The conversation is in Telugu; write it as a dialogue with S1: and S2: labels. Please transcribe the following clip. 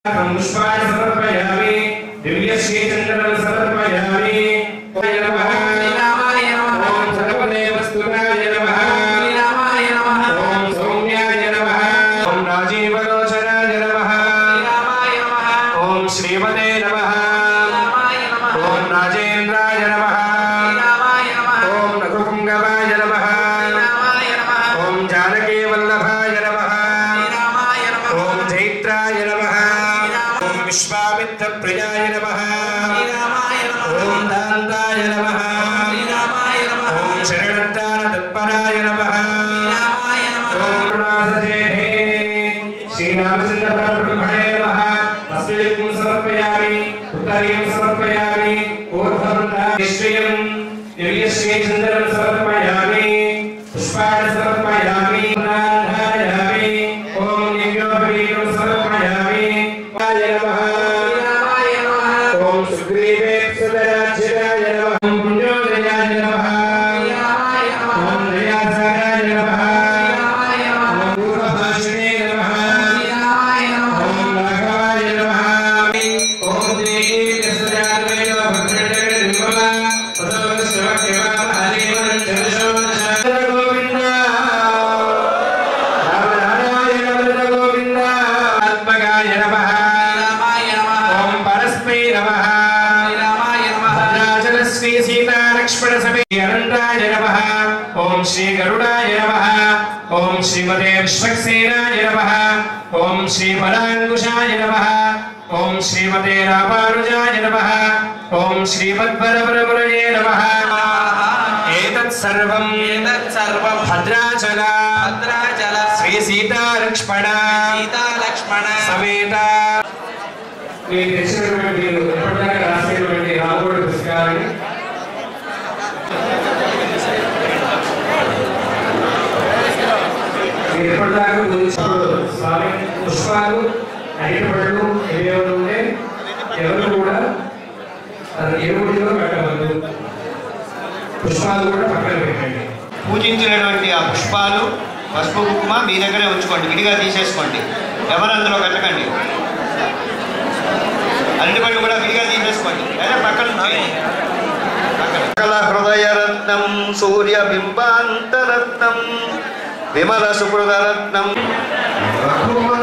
S1: पुष्पाणि समर्पयामि दिव्यश्रीचन्द्रं समर्पयामि ॐ नमः ॐ सर्वदेवस्तुताय नमः ॐ सौम्याय नमः ॐ राजीवलोचनाय नमः ॐ श्रीमते नमः ॐ राजेन्द्राय नमः ॐ रघुपुङ्गवाय नमः ॐ जानकीवल्लभाय नमः ॐ चैत्राय नमः ॐ विश्वामित्रप्रियाय नमः ॐ दान्ताय नमः ॐ शरणत्तारतत्पराय नमः ॐ नाथदेः श्रीरामचन्द्रपरब्रह्मणे नमः तस्मै समर्पयामि उत्तरीं समर्पयामि ऊर्ध्वं श्रियं दिव्यश्रीचन्द्रं समर्पयामि पुष्पाणि समर्पयामि नारायणामि ॐ यज्ञोपवीतं समर्पयामि वाय नमः ॐ सुग्रीवेक्षुतराज्यराय नमः ॐ पुण्योदयाय नमः ॐ दयासाराय नमः ॐ पूर्वभाषणे नमः ॐ राघवाय नमः ॐ देवीर्यस्वजातवेन भद्रटे निर्मला प्रसवश्रवक्षेमा हरिवं जलशोदश गोविन्द रामनारायण वरद गोविन्द आत्मगाय नमः ॐ परस्मै नमः भद्राचल श्री सीता लक्ष्मण समेत अनन्ताय नमः ॐ श्री गरुडाय नमः ॐ श्रीमते विश्वक्सेनाय नमः ॐ श्री पराङ्कुशाय नमः ॐ श्रीमते रामानुजाय नमः ॐ श्रीमद्वरवरमुरये नमः एतत् सर्वं भद्राचल శ్రీ సీతా లక్ష్మణ సమేత మీకు తెచ్చినటువంటి ఎప్పటిదాకా రాసినటువంటి రాముడి పుస్తకాలని మీరు ఎప్పటిదాకా గురించినప్పుడు స్వామి పుష్పాలు అరటిపళ్ళు ఏవేవి ఉంటే ఎవరు కూడా అది ఎరువుడిలో పెట్టవద్దు పుష్పాలు కూడా పక్కన పెట్టండి
S2: పూజించినటువంటి ఆ పుష్పాలు పసుపు కుంకుమ మీ దగ్గరే ఉంచుకోండి విడిగా తీసేసుకోండి ఎవరు అందులో కట్టకండి అరటిపళ్ళు కూడా విడిగా తీసేసుకోండి లేదా పక్కన ఉంచేయండి. పక్కన. సకల హృదయరత్నం సూర్య బింబాంతరత్నం విమల సుకృతరత్నం రఘువంశ